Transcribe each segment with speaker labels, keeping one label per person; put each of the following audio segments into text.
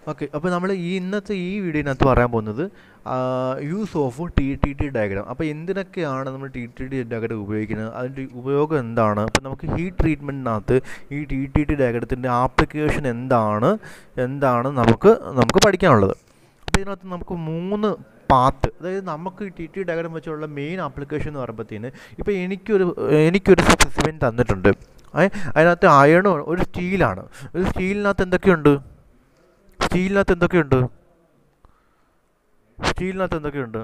Speaker 1: Okay അപ്പോൾ നമ്മൾ ഈ ഇന്നത്തെ ഈ വീഡിയോനകത്ത് പറയാൻ പോകുന്നത് use of T T T diagram അപ്പോൾ എന്തിനൊക്കെയാണ് നമ്മൾ ടി ടി ടി ഡയഗ്രാം ഉപയോഗിക്കുന്നത് അതിൻ്റെ ഉപയോഗം എന്താണ് അപ്പോൾ നമുക്ക് ഹീറ്റ് ട്രീറ്റ്മെൻറ്റിനകത്ത് ഈ ടി ടി ടി ഡയഗ്രത്തിൻ്റെ ആപ്ലിക്കേഷൻ എന്താണ് എന്താണ് നമുക്ക് നമുക്ക് പഠിക്കാനുള്ളത് അപ്പോൾ ഇതിനകത്ത് നമുക്ക് മൂന്ന് പാത്ത് അതായത് നമുക്ക് ടി ടി ഡയഗ്രാം വെച്ചുള്ള മെയിൻ ആപ്ലിക്കേഷൻ എന്ന് പറയുമ്പോഴത്തേന് ഇപ്പോൾ എനിക്കൊരു എനിക്കൊരു സ്പെസിമെൻ തന്നിട്ടുണ്ട് ഏ, അതിനകത്ത് അയണോ ഒരു സ്റ്റീലാണ് ഒരു സ്റ്റീലിനകത്ത് എന്തൊക്കെയുണ്ട് സ്റ്റീലിനകത്ത് എന്തൊക്കെയുണ്ട് സ്റ്റീലിനകത്ത് എന്തൊക്കെയുണ്ട്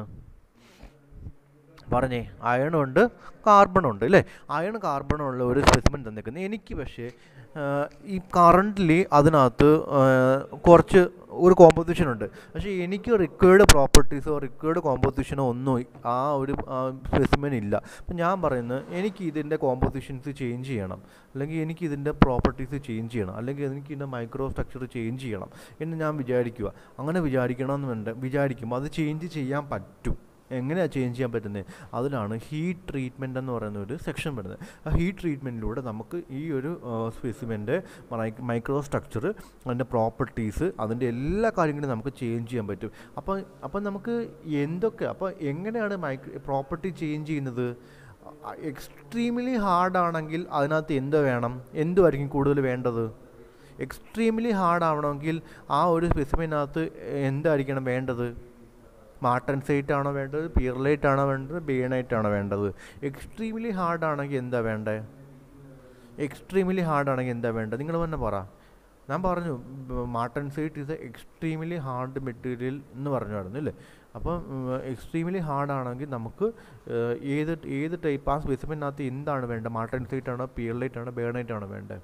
Speaker 1: പറഞ്ഞേ അയണും ഉണ്ട് കാർബണും ഉണ്ട് അല്ലേ അയൺ കാർബണും ഉള്ള ഒരു സ്പെസിമെൻ തന്നിരിക്കുന്നത് എനിക്ക് പക്ഷേ ആ, ഈ കറൻ്റ്ലി അതിനകത്ത് ആ, കുറച്ച് ഒരു കോമ്പോസിഷൻ ഉണ്ട് പക്ഷേ എനിക്ക് റിക്വയർഡ് പ്രോപ്പർട്ടീസോ റിക്വയർഡ് കോമ്പോസിഷനോ ഒന്നും ആ ഒരു സ്പെസിമെൻ ഇല്ല അപ്പം ഞാൻ പറയുന്നത് എനിക്ക് ഇതിൻ്റെ കോമ്പോസിഷൻസ് ചേഞ്ച് ചെയ്യണം അല്ലെങ്കിൽ എനിക്ക് ഇതിൻ്റെ പ്രോപ്പർട്ടീസ് ചേഞ്ച് ചെയ്യണം അല്ലെങ്കിൽ എനിക്ക് ഇതിൻ്റെ മൈക്രോ സ്ട്രക്ചർ ചേഞ്ച് ചെയ്യണം എന്ന് ഞാൻ വിചാരിക്കുക അങ്ങനെ വിചാരിക്കണമെന്നുണ്ട് വിചാരിക്കുമ്പോൾ അത് ചേഞ്ച് ചെയ്യാൻ പറ്റും എങ്ങനെയാണ് ചേഞ്ച് ചെയ്യാൻ പറ്റുന്നത് അതിലാണ് ഹീറ്റ് ട്രീറ്റ്മെൻറ്റ് എന്ന് പറയുന്ന ഒരു സെക്ഷൻ വരുന്നത് ആ ഹീറ്റ് ട്രീറ്റ്മെൻറ്റിലൂടെ നമുക്ക് ഈ ഒരു സ്പെസിമെൻ്റെ മൈക്രോ സ്ട്രക്ചർ അതിൻ്റെ പ്രോപ്പർട്ടീസ് അതിൻ്റെ എല്ലാ കാര്യങ്ങളും നമുക്ക് ചേഞ്ച് ചെയ്യാൻ പറ്റും അപ്പോൾ അപ്പോൾ നമുക്ക് എന്തൊക്കെ അപ്പോൾ എങ്ങനെയാണ് മൈക്രോ പ്രോപ്പർട്ടി ചേഞ്ച് ചെയ്യുന്നത് എക്സ്ട്രീംലി ഹാർഡാണെങ്കിൽ അതിനകത്ത് എന്ത് വേണം എന്തുമായിരിക്കും കൂടുതൽ വേണ്ടത് എക്സ്ട്രീംലി ഹാർഡ് ആവണമെങ്കിൽ ആ ഒരു സ്പെസിമെനകത്ത് എന്തായിരിക്കണം വേണ്ടത് മാർട്ടൻസൈറ്റ് ആണോ വേണ്ടത് പിയർലൈറ്റ് ആണോ വേണ്ടത് ബേണൈറ്റ് ആണോ വേണ്ടത് എക്സ്ട്രീംലി ഹാർഡ് ആണെങ്കിൽ എന്താ വേണ്ടത് എക്സ്ട്രീംലി ഹാർഡ് ആണെങ്കിൽ എന്താ വേണ്ടത് നിങ്ങൾ തന്നെ പറ ഞാൻ പറഞ്ഞു martensite is a extremely hard material എന്ന് പറഞ്ഞായിരുന്നു അല്ലേ അപ്പം എക്സ്ട്രീംലി ഹാർഡ് ആണെങ്കിൽ നമുക്ക് ഏഹ്, ഏത് ഏത് ടൈപ്പ് ആ സ്പെസിമെനകത്ത് എന്താണ് വേണ്ടത് മാർട്ടൻസൈറ്റ് ആണോ പിയർലൈറ്റ് ആണോ ബേണൈറ്റ് ആണോ വേണ്ടത്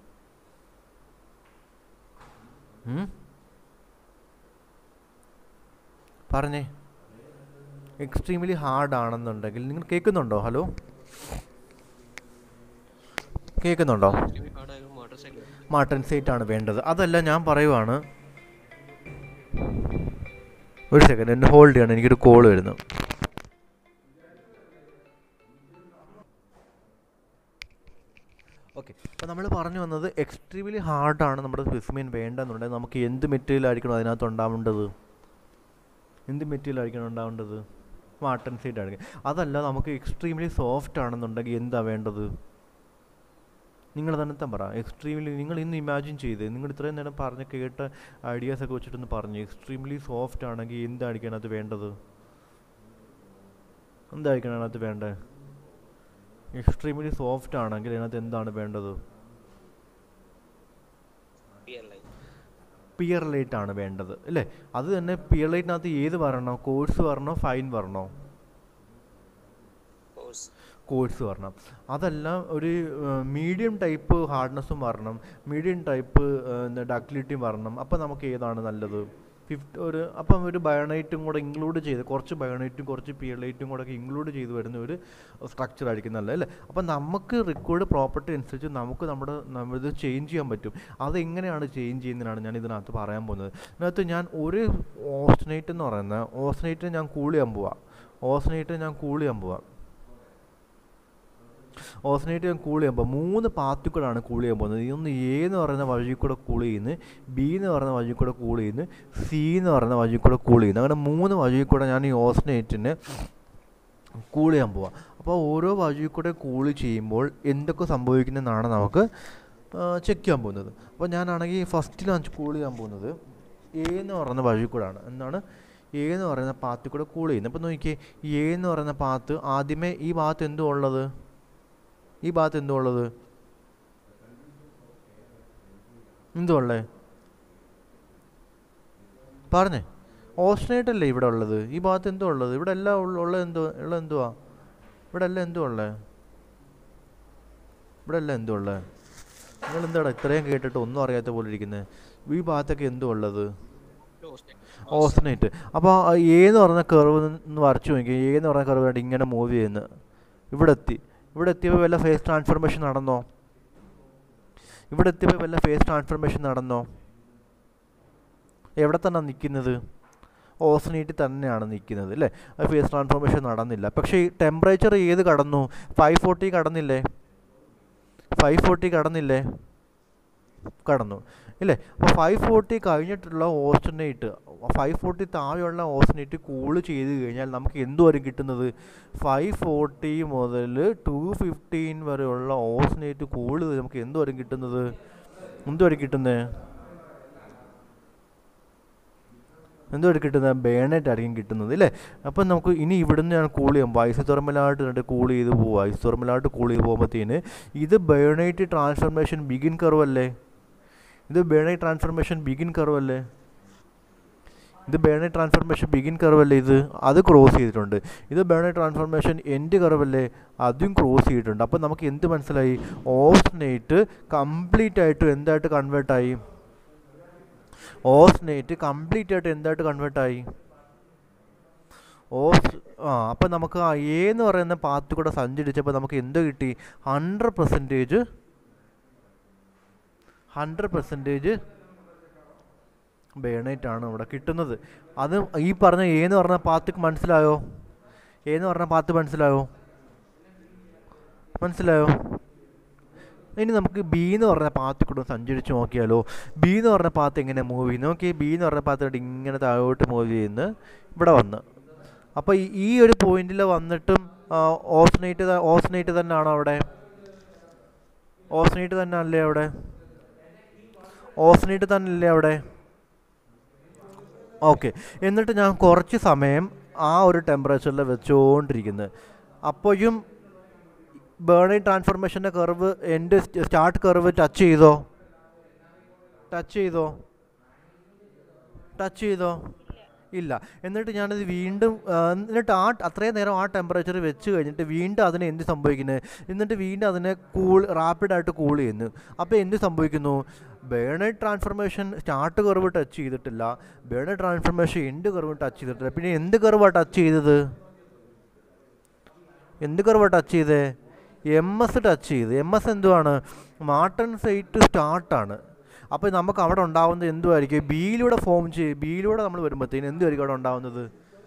Speaker 1: ഉം? പറഞ്ഞേ എക്സ്ട്രീംലി ഹാർഡ് ആണെന്നുണ്ടെങ്കിൽ നിങ്ങൾ കേൾക്കുന്നുണ്ടോ ഹലോ കേൾക്കുന്നുണ്ടോ മാട്ടൻ സൈറ്റ് ആണ് വേണ്ടത് അതല്ല ഞാൻ പറയുവാണ് ഒരു സെക്കൻഡ് എന്നെ ഹോൾഡ് ചെയ്യണം എനിക്കൊരു കോൾ വരുന്നു ഓക്കെ അപ്പോൾ നമ്മൾ പറഞ്ഞു വന്നത് എക്സ്ട്രീംലി ഹാർഡാണ് നമ്മുടെ സ്പെസിമെൻ വേണ്ടെന്നുണ്ടെങ്കിൽ നമുക്ക് എന്ത് മെറ്റീരിയൽ ആയിരിക്കണം അതിനകത്ത് ഉണ്ടാവേണ്ടത് എന്ത് മെറ്റീരിയൽ ആയിരിക്കണം ഉണ്ടാവേണ്ടത് മാട്ടൻ സൈറ്റ് ആയിരിക്കും അതല്ല നമുക്ക് എക്സ്ട്രീംലി സോഫ്റ്റ് ആണെന്നുണ്ടെങ്കിൽ എന്താ വേണ്ടത് നിങ്ങൾ തന്നെ തന്നെ പറ എക്സ്ട്രീംലി നിങ്ങൾ ഇന്ന് ഇമാജിൻ ചെയ്ത് നിങ്ങൾ ഇത്രയും നേരം പറഞ്ഞ കേട്ട ഐഡിയാസ് ഒക്കെ വെച്ചിട്ടൊന്ന് പറഞ്ഞു എക്സ്ട്രീംലി സോഫ്റ്റ് ആണെങ്കിൽ എന്തായിരിക്കണം അതിനകത്ത് വേണ്ടത് എന്തായിരിക്കണം അതിനകത്ത് വേണ്ടത് എക്സ്ട്രീംലി സോഫ്റ്റ് ആണെങ്കിൽ അതിനകത്ത് എന്താണ് വേണ്ടത് പിയർ ലൈറ്റ് ആണ് വേണ്ടത് അല്ലേ അത് തന്നെ പിയർ ലൈറ്റിനകത്ത് ഏത് വരണോ കോഴ്സ് വരണോ ഫൈൻ വരണോ കോഴ്സ് വരണം അതല്ല ഒരു മീഡിയം ടൈപ്പ് ഹാർഡ്നെസ്സും വരണം മീഡിയം ടൈപ്പ് എന്താ ഡക്ലിറ്റിയും വരണം അപ്പം നമുക്ക് ഏതാണ് നല്ലത് ഫിഫ്റ്റ് ഒരു അപ്പം ഒരു ബയോണൈറ്റും കൂടെ ഇൻക്ലൂഡ് ചെയ്ത് കുറച്ച് ബയോണൈറ്റും കുറച്ച് പിയർലൈറ്റും കൂടെ ഒക്കെ ഇൻക്ലൂഡ് ചെയ്ത് വരുന്ന ഒരു സ്ട്രക്ചർ ആയിരിക്കും നല്ലത് അല്ലേ അപ്പം നമുക്ക് റിക്വയർഡ് പ്രോപ്പർട്ടി അനുസരിച്ച് നമുക്ക് നമ്മുടെ നമ്മളിത് ചേഞ്ച് ചെയ്യാൻ പറ്റും അതെങ്ങനെയാണ് ചേഞ്ച് ചെയ്യുന്നതിനാണ് ഞാൻ ഇതിനകത്ത് പറയാൻ പോകുന്നത് ഇതിനകത്ത് ഞാൻ ഒരു ഓസ്നൈറ്റ് എന്ന് പറയുന്ന ഓസ്നൈറ്റ് ഞാൻ കൂൾ ചെയ്യാൻ പോവാം ഓസ്നൈറ്റ് ഞാൻ കൂൾ ചെയ്യാൻ പോവാം ഓസനേറ്റ് ഞാൻ കൂൾ ചെയ്യുമ്പോൾ മൂന്ന് പാത്തിൽ കൂടെയാണ് കൂൾ ചെയ്യാൻ പോകുന്നത് ഇതൊന്ന് എ എന്ന് പറയുന്ന വഴി കൂടെ കൂൾ ചെയ്യുന്നു ബി എന്ന് പറയുന്ന വഴി കൂടെ കൂൾ ചെയ്യുന്നു സി എന്ന് പറയുന്ന വഴി കൂടെ കൂൾ ചെയ്യുന്നു അങ്ങനെ മൂന്ന് വഴി കൂടെ ഞാൻ ഈ ഓസനേറ്റിനെ കൂൾ ചെയ്യാൻ പോവാം അപ്പോൾ ഓരോ വഴി കൂടെ കൂൾ ചെയ്യുമ്പോൾ എന്തൊക്കെ സംഭവിക്കുന്നതെന്നാണ് നമുക്ക് ചെക്ക് ചെയ്യാൻ പോകുന്നത് അപ്പോൾ ഞാനാണെങ്കിൽ ഫസ്റ്റിലാണ് കൂൾ ചെയ്യാൻ പോകുന്നത് എ എന്ന് പറയുന്ന വഴി കൂടാണ് എന്താണ് എ എന്ന് പറയുന്ന പാത്തിൽ കൂടെ കൂൾ ചെയ്യുന്നത് അപ്പോൾ നോക്കിയേ എ എന്ന് പറയുന്ന പാത്ത് ആദ്യമേ ഈ ഭാഗത്ത് എന്തോ ഉള്ളത് ഈ ഭാഗത്ത് എന്തോ ഉള്ളത് എന്തോ ഉള്ളേ പറഞ്ഞേ ഓസ്ട്രേറ്റ് അല്ലേ ഇവിടെ ഉള്ളത് ഈ ഭാഗത്ത് എന്തോ ഉള്ളത് ഇവിടെ എല്ലാം ഉള്ള ഉള്ളത് എന്തോ ഉള്ളത് എന്തുവാ ഇവിടെ എല്ലാം എന്തോ ഉള്ളത് ഇവിടെ എല്ലാം എന്തോ ഉള്ളത് നിങ്ങൾ എന്താടാ ഇത്രയും കേട്ടിട്ട് ഒന്നും അറിയാത്ത പോലെ ഇരിക്കുന്നത് ഈ ഭാഗത്തൊക്കെ എന്തോ ഉള്ളത് ഓസ്നേറ്റ് അപ്പോൾ എ എന്ന് പറഞ്ഞ കർവ് എന്ന് വരച്ചു നോക്കി എ എന്ന് പറഞ്ഞ കർവ് കണ്ട് ഇങ്ങനെ മൂവ് ചെയ്യുന്നു ഇവിടെ എത്തി ഇവിടെ എത്തിയപ്പോൾ വല്ല ഫേസ് ട്രാൻസ്ഫർമേഷൻ നടന്നോ ഇവിടെ എത്തിയപ്പോൾ വല്ല ഫേസ് ട്രാൻസ്ഫർമേഷൻ നടന്നോ എവിടെ തന്നെ നിൽക്കുന്നത് ഓസനേറ്റ് തന്നെയാണ് നിൽക്കുന്നത് അല്ലേ അത് ഫേസ് ട്രാൻസ്ഫോർമേഷൻ നടന്നില്ല പക്ഷേ ഈ ടെമ്പറേച്ചർ ഏത് കടന്നു ഫൈവ് ഫോർട്ടി കടന്നില്ലേ ഫൈവ് ഫോർട്ടി കടന്നില്ലേ കടന്നു ഇല്ലേ അപ്പോൾ ഫൈവ് ഫോർട്ടി കഴിഞ്ഞിട്ടുള്ള ഓസ്റ്റനേറ്റ് ഫൈവ് ഫോർട്ടി താഴെയുള്ള ഓസ്റ്റനേറ്റ് കൂള് ചെയ്ത് കഴിഞ്ഞാൽ നമുക്ക് എന്തുവരും കിട്ടുന്നത് ഫൈവ് ഫോർട്ടി മുതൽ ടു ഫിഫ്റ്റീൻ വരെയുള്ള ഓസ്റ്റനേറ്റ് കൂള് നമുക്ക് എന്തുവരും കിട്ടുന്നത് എന്തുവരും കിട്ടുന്നത് എന്തുവരെ കിട്ടുന്നത് ബേണായിട്ട് ആയിരിക്കും കിട്ടുന്നത് അല്ലേ അപ്പം നമുക്ക് ഇനി ഇവിടുന്ന് ഞാൻ കൂൾ ചെയ്യാം വൈസ് തെർമലായിട്ട് രണ്ട് കൂൾ ചെയ്ത് പോകും വൈസ് തെർമലായിട്ട് കൂൾ ചെയ്ത് പോകുമ്പോഴത്തേന് ഇത് ബേണൈറ്റ് ട്രാൻസ്ഫർമേഷൻ ബിഗിൻ കർവ് അല്ലേ ഇത് ബേണൈറ്റ് ട്രാൻസ്ഫർമേഷൻ ബിഗിൻ കർവ് അല്ലേ ഇത് ബേണൈറ്റ് ട്രാൻസ്ഫർമേഷൻ ബിഗിൻ കർവ് അല്ലേ ഇത് അത് ക്രോസ് ചെയ്തിട്ടുണ്ട് ഇത് ബേണൈറ്റ് ട്രാൻസ്ഫർമേഷൻ എൻഡ് കർവ് അല്ലേ അതും ക്രോസ് ചെയ്തിട്ടുണ്ട് അപ്പം നമുക്ക് എന്ത് മനസ്സിലായി ഓസ്നേറ്റ് കംപ്ലീറ്റ് ആയിട്ട് എന്തായിട്ട് കൺവേർട്ടായി ഓസ്നേറ്റ് കംപ്ലീറ്റ് ആയിട്ട് എന്തായിട്ട് കൺവേർട്ടായി ഓസ് ആ അപ്പം നമുക്ക് ആ എ എന്ന് പറയുന്ന പാത്ത് കൂടെ സഞ്ചരിച്ചപ്പോൾ നമുക്ക് എന്ത് കിട്ടി hundred percentage hundred percentage bainite ആണ് ഇവിടെ കിട്ടുന്നത് അത് ഈ പറഞ്ഞ എ എന്ന് പറഞ്ഞ പാത്ത് മനസ്സിലായോ എ എന്ന് പറഞ്ഞ പാത്ത് മനസ്സിലായോ മനസ്സിലായോ ഇനി നമുക്ക് ബി എന്ന് പറഞ്ഞ പാത്തിൽ കൂടെ സഞ്ചരിച്ച് നോക്കിയാലോ ബി എന്ന് പറഞ്ഞ പാത്ത് എങ്ങനെ മൂവ് ചെയ്യുന്നു നോക്കി ബി എന്ന് പറഞ്ഞ പാത്ത് കണ്ട് ഇങ്ങനെ താഴോട്ട് മൂവ് ചെയ്യുന്നു ഇവിടെ വന്ന് അപ്പോൾ ഈ ഒരു പോയിന്റിൽ വന്നിട്ടും ഓസ്നേറ്റ് ഓസ്നേറ്റ് തന്നെയാണോ അവിടെ ഓസ്നേറ്റ് തന്നെ അല്ലേ അവിടെ ഓസ്നേറ്റ് തന്നെ അല്ലേ അവിടെ ഓക്കെ എന്നിട്ട് ഞാൻ കുറച്ച് സമയം ആ ഒരു ടെമ്പറേച്ചറിൽ വെച്ചുകൊണ്ടിരിക്കുന്നത് അപ്പോഴും ബേണിംഗ് ട്രാൻസ്ഫർമേഷൻ്റെ കർവ് എൻ്റെ സ്റ്റാർട്ട് കർവ് ടച്ച് ചെയ്തോ ടച്ച് ചെയ്തോ ടച്ച് ചെയ്തോ ഇല്ല എന്നിട്ട് ഞാനത് വീണ്ടും എന്നിട്ട് ആ അത്രയും നേരം ആ ടെമ്പറേച്ചർ വെച്ച് കഴിഞ്ഞിട്ട് വീണ്ടും അതിനെ എന്ത് സംഭവിക്കുന്നത് എന്നിട്ട് വീണ്ടും അതിനെ കൂൾ റാപ്പിഡായിട്ട് കൂൾ ചെയ്യുന്നു അപ്പോൾ എന്ത് സംഭവിക്കുന്നു bainite transformation start curve touch ചെയ്തിട്ടില്ല bainite transformation end curve touch ചെയ്തിട്ടില്ല പിന്നെ എന്ത് കർവാണ് ടച്ച് ചെയ്തത് എന്ത് കർവാണ് ടച്ച് ചെയ്തേ എം എസ് ടച്ച് ചെയ്ത് എം എസ് എന്തുവാണ് മാർട്ടൺ സൈറ്റ് സ്റ്റാർട്ടാണ് അപ്പോൾ നമുക്ക് അവിടെ ഉണ്ടാവുന്നത് എന്തുമായിരിക്കും ബിയിലൂടെ ഫോം ചെയ്ത് ബിയിലൂടെ നമ്മൾ വരുമ്പോഴത്തേന് എന്തുമായിരിക്കും അവിടെ ഉണ്ടാവുന്നത്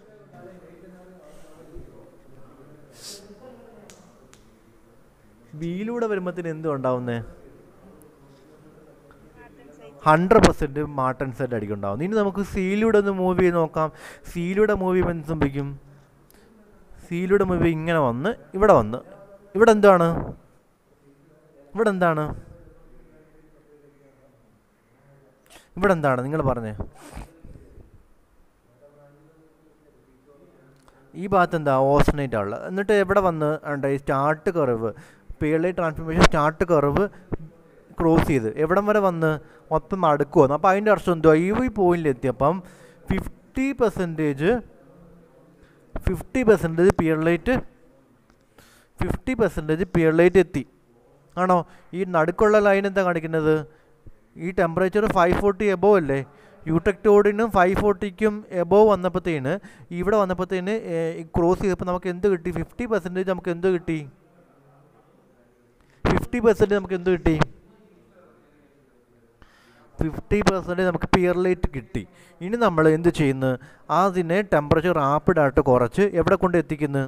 Speaker 1: ബിയിലൂടെ വരുമ്പോഴത്തേന് എന്തും ഉണ്ടാവുന്നേ ഹൺഡ്രഡ് പെർസെൻറ്റ് മാർട്ടൺ സെറ്റ് ആയിരിക്കും ഉണ്ടാവുന്നത് ഇനി നമുക്ക് സീലൂടെ ഒന്ന് മൂവ് ചെയ്ത് നോക്കാം സീലൂടെ മൂവ് ചെയ്യുമ്പോൾ എന്ത് സംഭവിക്കും സീലൂടെ മൂവ് ഇങ്ങനെ വന്ന് ഇവിടെ വന്ന് ഇവിടെ എന്താണ് ഇവിടെ എന്താണ് ഇവിടെ എന്താണ് നിങ്ങൾ പറഞ്ഞേ ഈ ഭാഗത്ത് എന്താ ഓസ്നേറ്റ് ഉള്ളത് എന്നിട്ട് എവിടെ വന്ന് ഉണ്ട് ഈ start curve pearlite transformation start curve cross ചെയ്ത് എവിടം വരെ വന്ന് മൊത്തം അടുക്കുക അപ്പോൾ അതിൻ്റെ അർത്ഥം എന്തുവാ ഈ പോയിന്റിൽ എത്തിയപ്പം fifty percentage fifty percentage pearlite fifty percentage pearlite എത്തി ആണോ ഈ നടുക്കുള്ള ലൈൻ എന്താ കാണിക്കുന്നത് ഈ ടെമ്പറേച്ചർ ഫൈവ് ഫോർട്ടി എബോവ് അല്ലേ യൂടെക്ടോഡിനും ഫൈവ് ഫോർട്ടിക്കും എബോവ് വന്നപ്പോഴത്തേന് ഇവിടെ വന്നപ്പോഴത്തേന് ക്രോസ് ചെയ്തപ്പോൾ നമുക്ക് എന്ത് കിട്ടി ഫിഫ്റ്റി പെർസെൻറ്റേജ് നമുക്ക് എന്ത് കിട്ടി ഫിഫ്റ്റി പെർസെൻറ്റേജ് നമുക്ക് എന്ത് കിട്ടി ഫിഫ്റ്റി പെർസെൻറ്റേജ് നമുക്ക് പിയർലൈറ്റ് കിട്ടി ഇനി നമ്മൾ എന്ത് ചെയ്യുന്നു അതിനെ ടെമ്പറേച്ചർ റാപ്പിഡായിട്ട് കുറച്ച് എവിടെ കൊണ്ട് എത്തിക്കുന്നു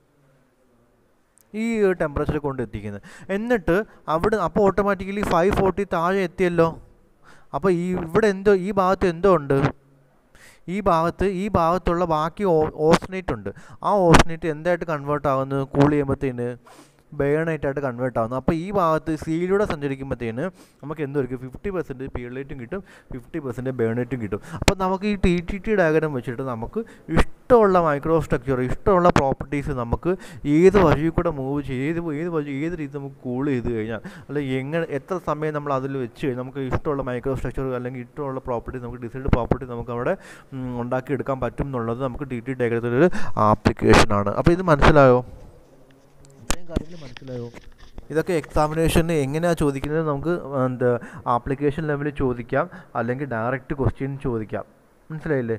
Speaker 1: ഈ ടെമ്പറേച്ചർ കൊണ്ട് എത്തിക്കുന്നത് എന്നിട്ട് അവിടെ അപ്പോൾ ഓട്ടോമാറ്റിക്കലി ഫൈവ് ഫോർട്ടി താഴെ എത്തിയല്ലോ അപ്പോൾ ഈ ഇവിടെ എന്തോ ഈ ഭാഗത്ത് എന്തോ ഉണ്ട് ഈ ഭാഗത്ത് ഈ ഭാഗത്തുള്ള ബാക്കി ഓസ്നേറ്റ് ഉണ്ട് ആ ഓസ്നേറ്റ് എന്തായിട്ട് കൺവേർട്ട് ആകുന്നു കൂൾ ചെയ്യുമ്പോഴത്തേന് ബേണായിട്ടായിട്ട് കൺവേർട്ട് ആവുന്നു അപ്പോൾ ഈ ഭാഗത്ത് സീലൂടെ സഞ്ചരിക്കുമ്പോഴത്തേന് നമുക്ക് എന്തൊരിക്കും ഫിഫ്റ്റി പെർസെൻറ്റ് പിയർലൈറ്റും കിട്ടും ഫിഫ്റ്റി പെർസെൻറ്റ് ബേണൈറ്റും കിട്ടും അപ്പോൾ നമുക്ക് ഈ ടി ടി ടി ഡയഗ്രാം വെച്ചിട്ട് നമുക്ക് ഇഷ്ടമുള്ള മൈക്രോ സ്ട്രക്ചർ ഇഷ്ടമുള്ള പ്രോപ്പർട്ടീസ് നമുക്ക് ഏത് വഴിയിൽ കൂടെ മൂവ് ചെയ്ത് ഏത് ഏത് വഴി ഏത് രീതി നമുക്ക് കൂൾ ചെയ്ത് കഴിഞ്ഞാൽ അല്ലെങ്കിൽ എങ്ങനെ എത്ര സമയം നമ്മൾ അതിൽ വെച്ച് കഴിഞ്ഞാൽ നമുക്ക് ഇഷ്ടമുള്ള മൈക്രോ സ്ട്രക്ചർ അല്ലെങ്കിൽ ഇഷ്ടമുള്ള പ്രോപ്പർട്ടി നമുക്ക് ഡിസൈഡ് പ്രോപ്പർട്ടി നമുക്ക് അവിടെ ഉണ്ടാക്കിയെടുക്കാൻ പറ്റും എന്നുള്ളത് നമുക്ക് ടി ടി ഡയഗ്രത്തിലൊരു ആപ്ലിക്കേഷനാണ് അപ്പോൾ ഇത് മനസ്സിലായോ ഇത്രയും കാര്യങ്ങൾ മനസ്സിലായോ ഇതൊക്കെ എക്സാമിനേഷന് എങ്ങനെയാണ് ചോദിക്കുന്നത് നമുക്ക് എന്താ ആപ്ലിക്കേഷൻ ലെവലിൽ ചോദിക്കാം അല്ലെങ്കിൽ ഡയറക്റ്റ് ക്വസ്റ്റ്യൻ ചോദിക്കാം മനസ്സിലായില്ലേ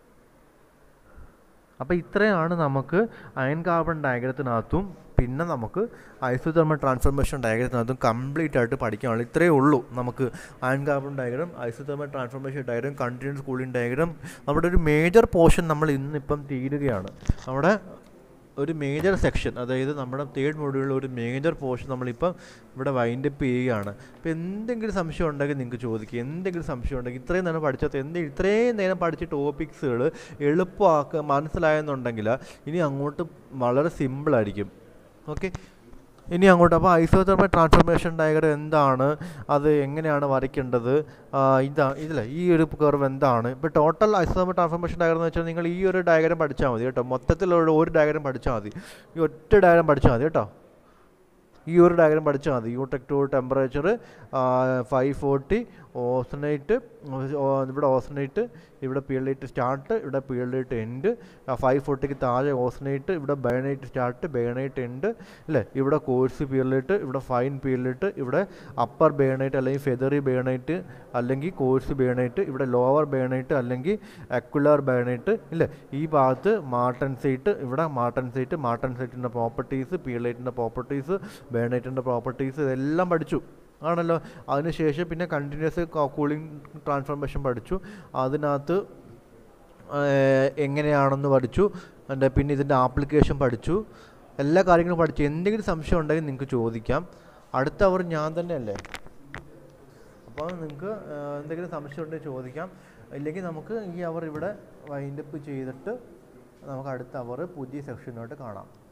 Speaker 1: അപ്പോൾ ഇത്രയാണ് നമുക്ക് അയൺ കാർബൺ ഡയഗ്രത്തിനകത്തും പിന്നെ നമുക്ക് ഐസോതെർമൽ ട്രാൻസ്ഫർമേഷൻ ഡയഗ്രത്തിനകത്തും കംപ്ലീറ്റ് ആയിട്ട് പഠിക്കാനുള്ളൂ ഇത്രയേ ഉള്ളൂ നമുക്ക് iron carbon diagram isothermal transformation diagram continuous cooling diagram നമ്മുടെ ഒരു മേജർ പോർഷൻ നമ്മൾ ഇന്നിപ്പം തീരുകയാണ് നമ്മുടെ ഒരു മേജർ സെക്ഷൻ അതായത് നമ്മുടെ തേർഡ് മൊഡ്യൂളിൽ ഒരു മേജർ പോർഷൻ നമ്മളിപ്പം ഇവിടെ വൈൻഡപ്പ് ചെയ്യുകയാണ് അപ്പോൾ എന്തെങ്കിലും സംശയം ഉണ്ടെങ്കിൽ നിങ്ങൾക്ക് ചോദിക്കുക എന്തെങ്കിലും സംശയം ഉണ്ടെങ്കിൽ ഇത്രയും നേരം പഠിച്ചത് എന്ത് ഇത്രയും നേരം പഠിച്ച ടോപ്പിക്സുകൾ എളുപ്പമാക്കുക മനസ്സിലായെന്നുണ്ടെങ്കിൽ ഇനി അങ്ങോട്ട് വളരെ സിമ്പിളായിരിക്കും ഓക്കെ ഇനി അങ്ങോട്ട് അപ്പോൾ ഐസോതെർമൽ ട്രാൻസ്ഫോർമേഷൻ ഡയഗ്രം എന്താണ് അത് എങ്ങനെയാണ് വരയ്ക്കേണ്ടത് ആ, ഇതാ ഇതില്ല ഈ ഒരു കർവ് എന്താണ് ഇപ്പോൾ ടോട്ടൽ ഐസോതെർമൽ ട്രാൻസ്ഫോർമേഷൻ ഡയഗ്രം എന്ന് വെച്ചാൽ നിങ്ങൾ ഈ ഒരു ഡയഗ്രം പഠിച്ചാൽ മതി കേട്ടോ മൊത്തത്തിലുള്ള ഒരു ഡയഗ്രം പഠിച്ചാൽ മതി ഈ ഒറ്റ ഡയഗ്രം പഠിച്ചാൽ മതി കേട്ടോ ഈ ഒരു ഡയഗ്രം പഠിച്ചാൽ മതി eutectoid temperature five forty austenite ഇവിടെ ഓസനേറ്റ് ഇവിടെ പിയർലൈറ്റ് സ്റ്റാർട്ട് ഇവിടെ പിയർലൈറ്റ് എൻഡ് ഫൈവ് ഫോർട്ടിക്ക് താഴെ ഓസനേറ്റ് ഇവിടെ ബേണൈറ്റ് സ്റ്റാർട്ട് ബേണൈറ്റ് എൻഡ് അല്ലേ ഇവിടെ കോഴ്സ് പിയർലൈറ്റ് ഇവിടെ ഫൈൻ പിയർലൈറ്റ് ഇവിടെ അപ്പർ ബേണൈറ്റ് അല്ലെങ്കിൽ ഫെദറി ബേണൈറ്റ് അല്ലെങ്കിൽ കോഴ്സ് ബേണൈറ്റ് ഇവിടെ ലോവർ ബേണൈറ്റ് അല്ലെങ്കിൽ അക്യുലർ ബേണൈറ്റ് ഇല്ലേ ഈ ഭാഗത്ത് മാർട്ടൻ സൈറ്റ് ഇവിടെ മാർട്ടൻ സൈറ്റ് മാർട്ടൻ സൈറ്റിൻ്റെ പ്രോപ്പർട്ടീസ് പിയർലൈറ്റിൻ്റെ പ്രോപ്പർട്ടീസ് ബേണൈറ്റിൻ്റെ പ്രോപ്പർട്ടീസ് ഇതെല്ലാം പഠിച്ചു ആണല്ലോ അതിനുശേഷം പിന്നെ കണ്ടിന്യൂസ് കൂളിംഗ് ട്രാൻസ്ഫോർമേഷൻ പഠിച്ചു അതിനകത്ത് ഏഹ്, എങ്ങനെയാണെന്ന് പഠിച്ചു എൻ്റെ പിന്നെ ഇതിൻ്റെ ആപ്ലിക്കേഷൻ പഠിച്ചു എല്ലാ കാര്യങ്ങളും പഠിച്ചു എന്തെങ്കിലും സംശയം ഉണ്ടെങ്കിൽ നിങ്ങൾക്ക് ചോദിക്കാം അടുത്ത അവർ ഞാൻ തന്നെയല്ലേ അപ്പോൾ നിങ്ങൾക്ക് എന്തെങ്കിലും സംശയം ഉണ്ടെങ്കിൽ ചോദിക്കാം ഇല്ലെങ്കിൽ നമുക്ക് ഈ അവർ ഇവിടെ വൈൻഡപ്പ് ചെയ്തിട്ട് നമുക്ക് അടുത്ത അവർ പുതിയ സെക്ഷനോട്ട് കാണാം